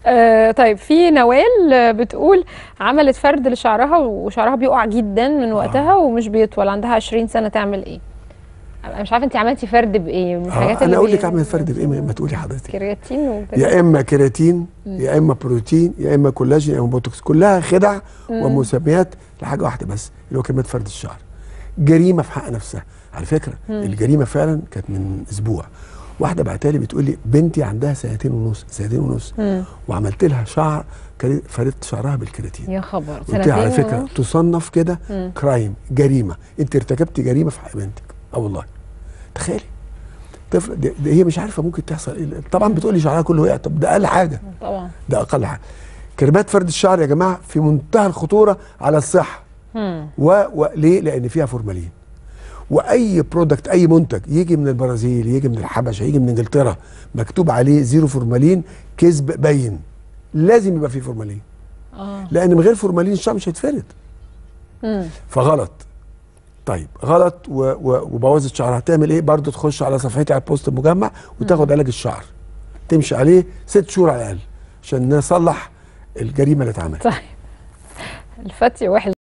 آه طيب في نوال آه، بتقول عملت فرد لشعرها وشعرها بيقع جدا من وقتها ومش بيطول عندها 20 سنه تعمل ايه انا مش عارفه انت عملتي فرد بايه من الحاجات آه اللي انا اقول لك بي- اعمل فرد بايه ما تقولي حضرتك كرياتين وكده يا اما كيراتين يا اما بروتين يا اما كولاجين يا اما بوتوكس كلها خدع ومسميات لحاجه واحده بس اللي هو كلمه فرد الشعر جريمه في حق نفسها على فكره الجريمه فعلا كانت من اسبوع واحده بعتها لي بتقول لي بنتي عندها سنتين ونص سنتين ونص وعملت لها شعر كري- فردت شعرها بالكيراتين يا خبر قلت لها على سنتين فكره ونص؟ تصنف كده كرايم جريمه انت ارتكبتي جريمه في حق بنتك اه والله تخيلي طفل دي دي هي مش عارفه ممكن تحصل ايه طبعا بتقول لي شعرها كله وقع طب ده اقل حاجه طبعا ده اقل حاجه كريمات فرد الشعر يا جماعه في منتهى الخطوره على الصحه و... وليه لان فيها فورمالين واي برودكت اي منتج يجي من البرازيل يجي من الحبشه يجي من انجلترا مكتوب عليه زيرو فورمالين كذب باين لازم يبقى فيه فورمالين اه لان من غير فورمالين الشعر مش هيتفرد مم. فغلط طيب غلط و... و... وبوظت شعرها تعمل ايه برضه تخش على صفحتي على البوست المجمع وتاخد علاج الشعر تمشي عليه ست شهور على الاقل عشان نصلح الجريمه اللي اتعملت طيب الفتي وحش